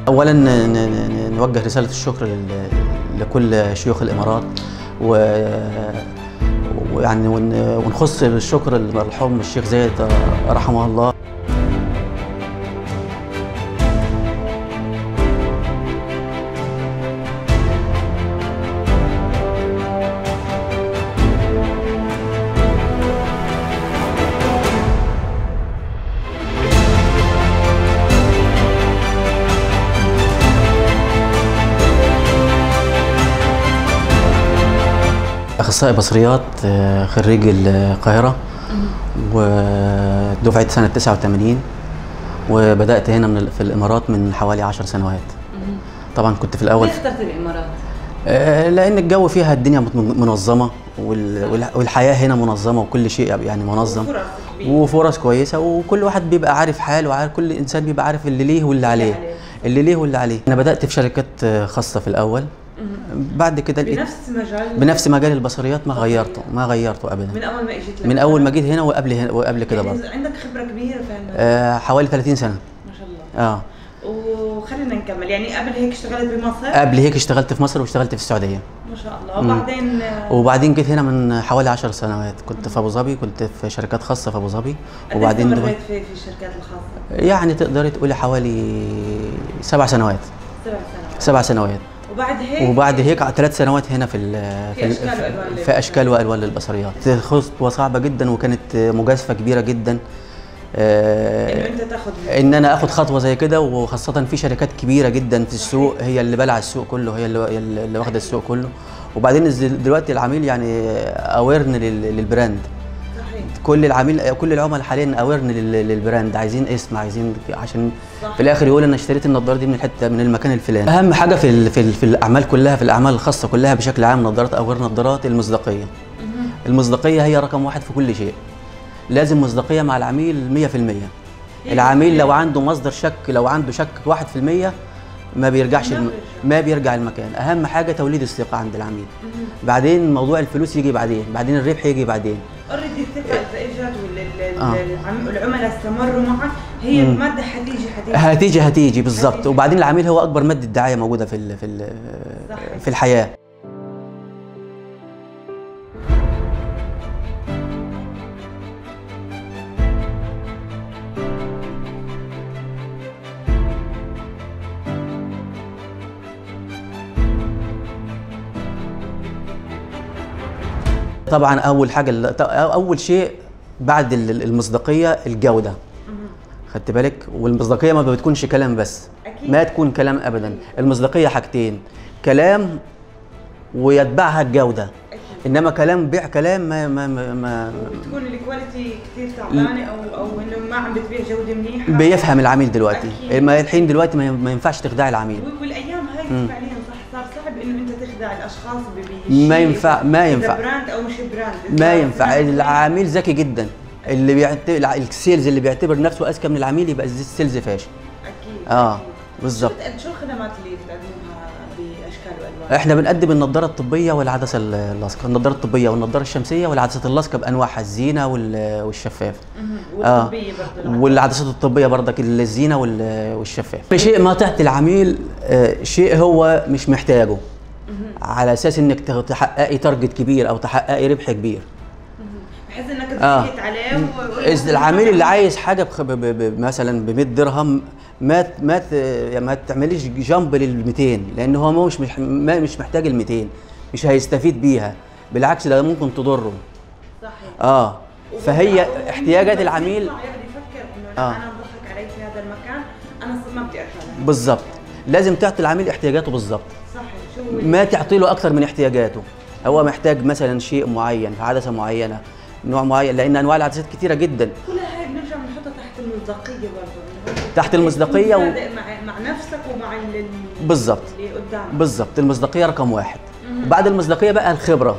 اولا ن- ن- نوجه رساله الشكر لل- لكل شيوخ الامارات و ويعني ون- ونخص بالشكر المرحوم الشيخ زايد رحمه الله اخصائي بصريات آه، خريج القاهره ودفعه سنه 89 وبدات هنا من ال- في الامارات من حوالي 10 سنوات طبعا كنت في الاول ليه اخترت الامارات؟ آه، لان الجو فيها الدنيا مت- منظمه وال- والح- والحياه هنا منظمه وكل شيء يعني منظم فرص كبيرة. وفرص كويسه وكل واحد بيبقى عارف حاله وعارف كل انسان بيبقى عارف اللي ليه واللي عليه عليه. اللي ليه واللي عليه انا بدات في شركات آه، خاصه في الاول بعد كده لقيت بنفس مجال بنفس مجال البصريات ما غيرته ما غيرته ابدا من اول ما اجيت من اول ما جيت هنا وقبل هنا وقبل كده يعني برضه عندك خبره كبيره في هالمجال آه حوالي 30 سنه ما شاء الله اه وخلينا نكمل يعني قبل هيك اشتغلت بمصر قبل هيك اشتغلت في مصر واشتغلت في السعوديه ما شاء الله وبعدين آه، وبعدين جيت هنا من حوالي 10 سنوات كنت في ابو ظبي كنت في شركات خاصه في ابو ظبي قد إيه وبعدين استمريت دلوقتي- في في الشركات الخاصه يعني تقدري تقولي حوالي سبع سنوات سبع سنوات سبع سنوات وبعد هيك وبعد هيك ثلاث سنوات هنا في ال- في ال- أشكال وألوان لل- في اشكال والوان للبصريات خطوه صعبه جدا وكانت مجازفه كبيره جدا آه، انه انت تاخذ ان انا اخد خطوه زي كده وخاصه في شركات كبيره جدا في السوق هي اللي بلع السوق كله هي اللي هي اللي واخده السوق كله وبعدين الز- دلوقتي العميل يعني اويرن للبراند صحيح كل العميل كل العملاء حاليا اويرن للبراند عايزين اسم عايزين عشان صح. في الاخر يقول انا اشتريت النضاره دي من الحته من المكان الفلاني اهم حاجه في ال- في, ال- في الاعمال كلها في الاعمال الخاصه كلها بشكل عام نظارات او غير نظارات المصداقيه المصداقيه هي رقم واحد في كل شيء لازم مصداقيه مع العميل 100% العميل لو عنده مصدر شك لو عنده شك 1% ما بيرجعش ما الم... بيرجع. ما بيرجع المكان اهم حاجه توليد الثقه عند العميل بعدين موضوع الفلوس يجي بعدين بعدين الربح يجي بعدين اوريدي الثقه اذا اجت وال- آه. ال- العم- العملاء استمروا معك هي الماده حتيجي حتيجي هتيجي هتيجي بالظبط هتيجي. وبعدين العميل هو اكبر ماده دعايه موجوده في ال في ال صحيح. في الحياه طبعا اول حاجه ال- اول شيء بعد ال- المصداقيه الجوده خدت بالك والمصداقيه ما بتكونش كلام بس أكيد. ما تكون كلام ابدا المصداقيه حاجتين كلام ويتبعها الجوده انما كلام بيع كلام ما ما ما, ما تكون الكواليتي كثير تعبانه او او انه ما عم بتبيع جوده منيحه بيفهم العميل دلوقتي أكيد. ما الحين دلوقتي ما ما ينفعش تخدع العميل وال- والايام هاي فعليا صح صار صعب انه انت تخدع الاشخاص ب- بشيء ما ينفع- ما إذا ينفع. براند او مش براند ما إذا ينفع براند- العميل ذكي جدا اللي بيعتبر السيلز اللي بيعتبر نفسه اذكى من العميل يبقى السيلز فاشل اكيد اه أكيد. بالظبط شو شو الخدمات اللي بتقدمها باشكال والوان؟ احنا بنقدم النضاره الطبيه والعدسه اللاصقه النضاره الطبيه والنضاره الشمسيه والعدسه اللاصقه بانواعها الزينه وال- والشفاف مهم. اه والطبيه برضه والعدسات الطبيه برضك الزينه وال- والشفاف شيء ما تعطي العميل آه، شيء هو مش محتاجه على اساس انك ت- تحققي تارجت كبير او تحققي ربح كبير بحيث انك آه. تزيد عليه و- إذا العميل اللي عايز حاجه بخ... ب... ب... ب... مثلا ب 100 درهم ما ت- ما ت... يعني ما تعمليش جامب لل 200 لان هو ما مش مش ما مش محتاج ال 200 مش هيستفيد بيها بالعكس ده ممكن تضره صحيح اه فهي وممكن احتياجات بس العميل يطلع يقعد يفكر انه لا آه. انا بضحك علي في هذا المكان انا ما بدي ارجع لهذا بالظبط المكان. لازم تعطي العميل احتياجاته بالظبط صحيح شو هو ما تعطي له اكثر من احتياجاته هو محتاج مثلا شيء معين في عدسه معينه نوع معين لان انواع العدسات كثيره جدا كلها هاي بنرجع بنحطها تحت المصداقيه برضه إنه تحت المصداقية و- تكون صادق مع مع نفسك ومع ال- ال- بالظبط. اللي قدامك بالظبط المصداقيه رقم واحد وبعد المصداقيه بقى الخبره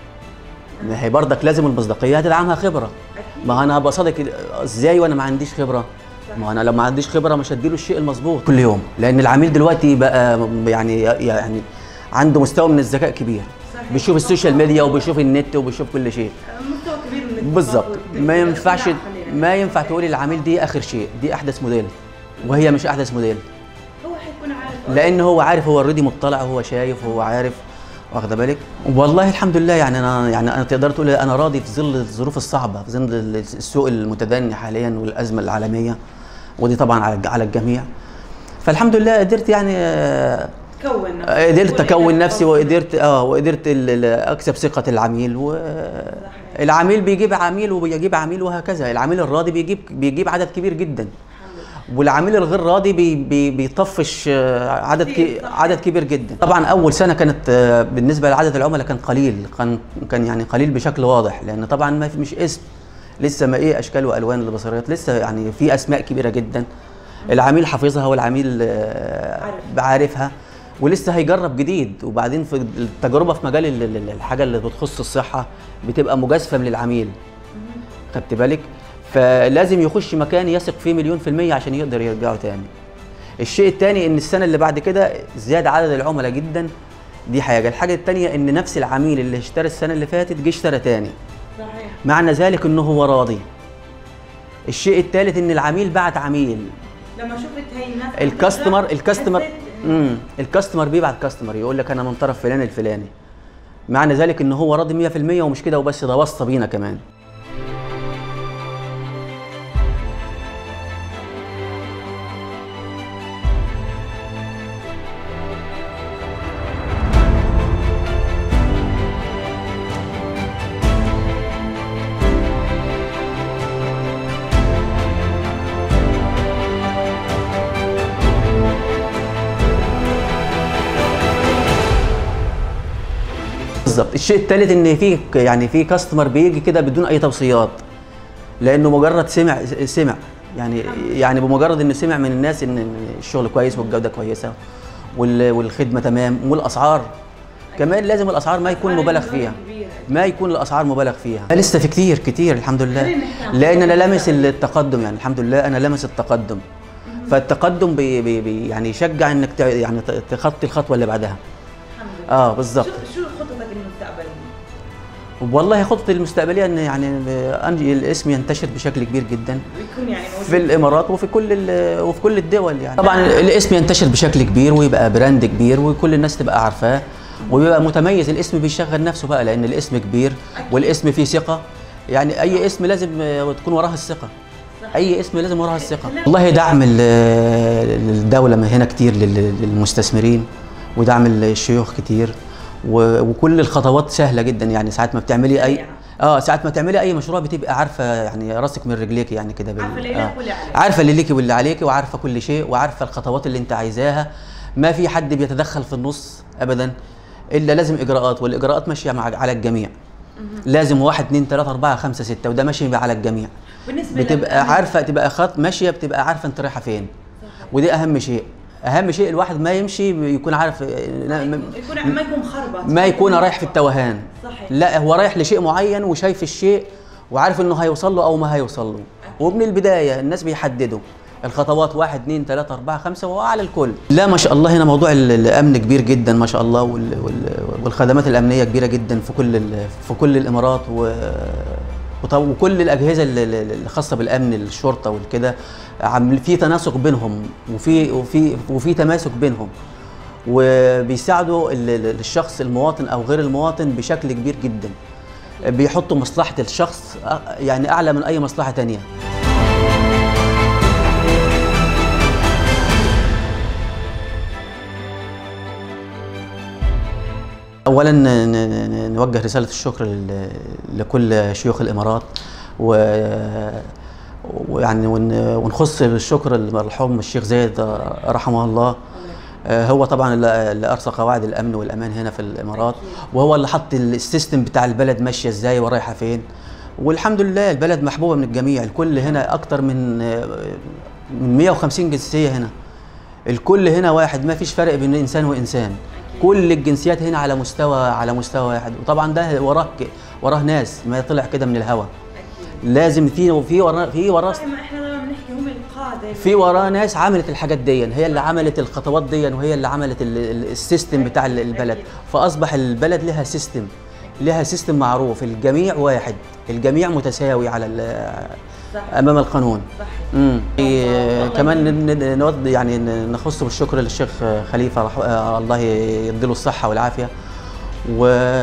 ما هي برضك لازم المصداقيه هتدعمها خبره أكيد. ما انا هبقى صادق ازاي وانا ما عنديش خبره ما انا لو ما عنديش خبره مش هديله الشيء المظبوط كل يوم لان العميل دلوقتي بقى يعني يعني عنده مستوى من الذكاء كبير صحيح. بيشوف السوشيال ميديا وبيشوف النت وبيشوف كل شيء مستوى كبير من التفاوت بالظبط ما ينفعش والاقتناع خلينا ما ينفع تقولي للعميل دي اخر شيء دي احدث موديل وهي مش احدث موديل هو حيكون لان هو عارف هو اوريدي مطلع وهو شايف وهو عارف واخده بالك والله الحمد لله يعني انا يعني انا تقدر تقول انا راضي في ظل الظروف الصعبه في ظل السوق المتدني حاليا والازمه العالميه ودي طبعا على على الجميع فالحمد لله قدرت يعني آه، تكون نفسك قدرت اكون والإنك نفسي توصل. وقدرت اه وقدرت ال- ال- اكسب ثقه العميل والعميل بيجيب عميل وبيجيب عميل وهكذا العميل الراضي بيجيب بيجيب عدد كبير جدا الحمد لله. والعميل الغير راضي بي بي بيطفش آه، عدد كتير، كي صح. عدد كبير جدا طبعا اول سنه كانت آه، بالنسبه لعدد العملاء كان قليل كان كان يعني قليل بشكل واضح لان طبعا ما في مش اسم لسه ما ايه اشكال والوان البصريات لسه يعني في اسماء كبيره جدا العميل حافظها والعميل آه، عارف. عارفها ولسه هيجرب جديد وبعدين في التجربه في مجال ال- ال- الحاجه اللي بتخص الصحه بتبقى مجازفه من العميل خدت بالك فلازم يخش مكان يثق فيه مليون في المية عشان يقدر يرجعه تاني الشيء التاني ان السنة اللي بعد كده زاد عدد العملاء جدا دي حاجة الحاجة التانية ان نفس العميل اللي اشترى السنة اللي فاتت جه اشترى تاني صحيح معنى ذلك انه هو راضي الشيء الثالث ان العميل بعت عميل لما شفت هي الناس الكاستمر الكاستمر حسيت إن- امم الكاستمر بيبعت كاستمر يقول لك انا من طرف فلان الفلاني معنى ذلك ان هو راضي 100% ومش كده وبس ده واسطه بينا كمان بالظبط الشيء الثالث ان في يعني في كاستمر بيجي كده بدون اي توصيات لانه مجرد سمع سمع يعني يعني بمجرد انه سمع من الناس ان إن الشغل كويس والجوده كويسه وال- والخدمه تمام والاسعار كمان لازم الاسعار ما يكون مبالغ فيها كبيرة. ما يكون الاسعار مبالغ فيها لسه في كتير كتير الحمد لله خلينا نحكي عن لان انا خطوة لامس المستقبل. التقدم يعني الحمد لله انا لامس التقدم فالتقدم بي بي بي يعني يشجع انك ت- يعني ت- تخطي الخطوه اللي بعدها الحمد لله اه بالظبط شو شو خططك المستقبلية؟ والله خطتي المستقبليه ان يعني انجي الاسم ينتشر بشكل كبير جدا ويكون يعني موجود في الامارات وفي كل ال- وفي كل الدول يعني طبعا الاسم ينتشر بشكل كبير ويبقى براند كبير وكل الناس تبقى عارفاه ويبقى متميز الاسم بيشغل نفسه بقى لان الاسم كبير والاسم فيه ثقه يعني اي اسم لازم آه، تكون وراه الثقه اي اسم لازم وراها الثقه والله دعم ال- الدوله من هنا كتير لل- للمستثمرين ودعم الشيوخ كتير و- وكل الخطوات سهله جدا يعني ساعات ما بتعملي اي سريعة. اه ساعات ما تعملي اي مشروع بتبقى عارفه يعني راسك من رجليك يعني كده بال- عارفة اللي لك واللي عليك. عارفه اللي ليكي واللي عليكي وعارفه كل شيء وعارفه الخطوات اللي انت عايزاها ما في حد بيتدخل في النص ابدا الا لازم اجراءات والاجراءات ماشيه مع على الجميع لازم واحد اتنين تلاته اربعه خمسه سته وده ماشي على الجميع بالنسبة بتبقى لل- عارفه تبقى خط ماشيه بتبقى عارفه انت رايحه فين ودي اهم شيء اهم شيء الواحد ما يمشي يكون عارف يكون ما يكون خربط ما يكون رايح في التوهان صحيح. لا هو رايح لشيء معين وشايف الشيء وعارف انه هيوصل له او ما هيوصل له ومن البدايه الناس بيحددوا الخطوات واحد اثنين ثلاثة أربعة خمسة وعلى الكل لا ما شاء الله هنا موضوع ال- الأمن كبير جدا ما شاء الله وال- وال- والخدمات الأمنية كبيرة جدا في كل ال- في كل الإمارات و وط- وكل الأجهزة ال- ال- الخاصة بالأمن الشرطة والكده عامل في تناسق بينهم وفي وفي وفي تماسك بينهم وبيساعدوا ال- ال- الشخص المواطن او غير المواطن بشكل كبير جدا بيحطوا مصلحه الشخص أ- يعني اعلى من اي مصلحه تانية اولا ن- ن- نوجه رساله الشكر لل- لكل شيوخ الامارات و ويعني ون- ونخص بالشكر المرحوم الشيخ زايد رحمه الله آه، هو طبعا اللي اللي ارسى قواعد الامن والامان هنا في الامارات وهو اللي حط السيستم بتاع البلد ماشيه ازاي ورايحه فين والحمد لله البلد محبوبه من الجميع الكل هنا اكتر من آه، من 150 جنسيه هنا الكل هنا واحد ما فيش فرق بين انسان وانسان كل الجنسيات هنا على مستوى على مستوى واحد وطبعا ده وراه وراه ناس ما يطلع كده من الهوا أكيد. لازم في في وراه في وراه زي ما احنا دائما بنحكي هم القادة في وراه ناس عملت الحاجات دي هي اللي عملت الخطوات دي وهي اللي عملت ال- ال- السيستم بتاع ال- البلد فاصبح البلد لها سيستم لها سيستم معروف الجميع واحد الجميع متساوي على ال- صح. امام القانون صحيح امم والله كمان ن- ن- نود يعني ن- نخص بالشكر للشيخ خليفه رح... آه، الله يديله الصحه والعافيه و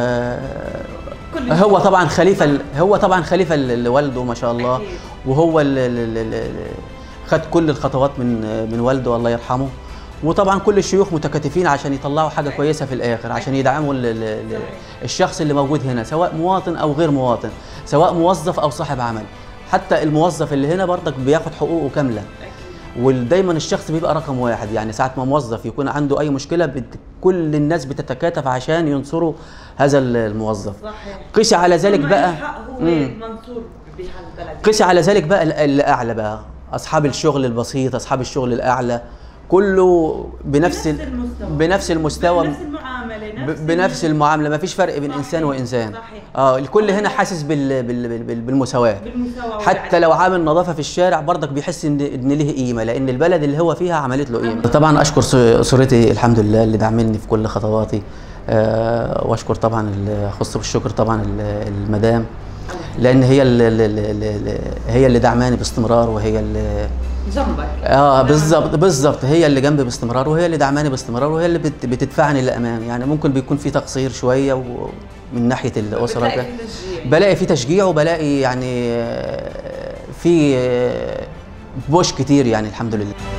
كل هو طبعا خليفه ال- هو طبعا خليفه ل- لوالده ما شاء الله أكيد. وهو اللي خد كل الخطوات من من والده الله يرحمه وطبعا كل الشيوخ متكاتفين عشان يطلعوا حاجه كويسه في الاخر عشان يدعموا ال- ال- ال- الشخص اللي موجود هنا سواء مواطن او غير مواطن سواء موظف او صاحب عمل حتى الموظف اللي هنا برضك بياخد حقوقه كامله اكيد ودايما الشخص بيبقى رقم واحد يعني ساعة ما موظف يكون عنده أي مشكلة بت... كل الناس بتتكاتف عشان ينصروا هذا الموظف صحيح قيس على ذلك طول ما بقى الحق هو مم. منصور بهالبلد قيس على ذلك بقى ال- الأعلى بقى أصحاب الشغل البسيط أصحاب الشغل الأعلى كله بنفس بنفس ال- المستوى. بنفس المستوى بنفس المعامله ب- بنفس المعاملة ما فيش فرق بين صحيح. إنسان وإنسان صحيح. اه الكل هنا حاسس بال... بال... بال... بالمساواة بالمساواه حتى لو عامل نظافه في الشارع برضك بيحس ان ان ليه قيمه لان البلد اللي هو فيها عملت له قيمه طبعا اشكر س- اسرتي الحمد لله اللي دعمني في كل خطواتي أه واشكر طبعا ال- اخص بالشكر طبعا ال- المدام لان هي اللي اللي هي اللي دعماني باستمرار وهي اللي جنبك اه بالظبط بالظبط هي اللي جنبي باستمرار وهي اللي دعماني باستمرار وهي اللي بت بتدفعني للامام يعني ممكن بيكون في تقصير شويه و- من ناحيه الاسره بتلاقي كده. في تشجيع. بلاقي في تشجيع وبلاقي يعني آه، في آه، بوش كتير يعني الحمد لله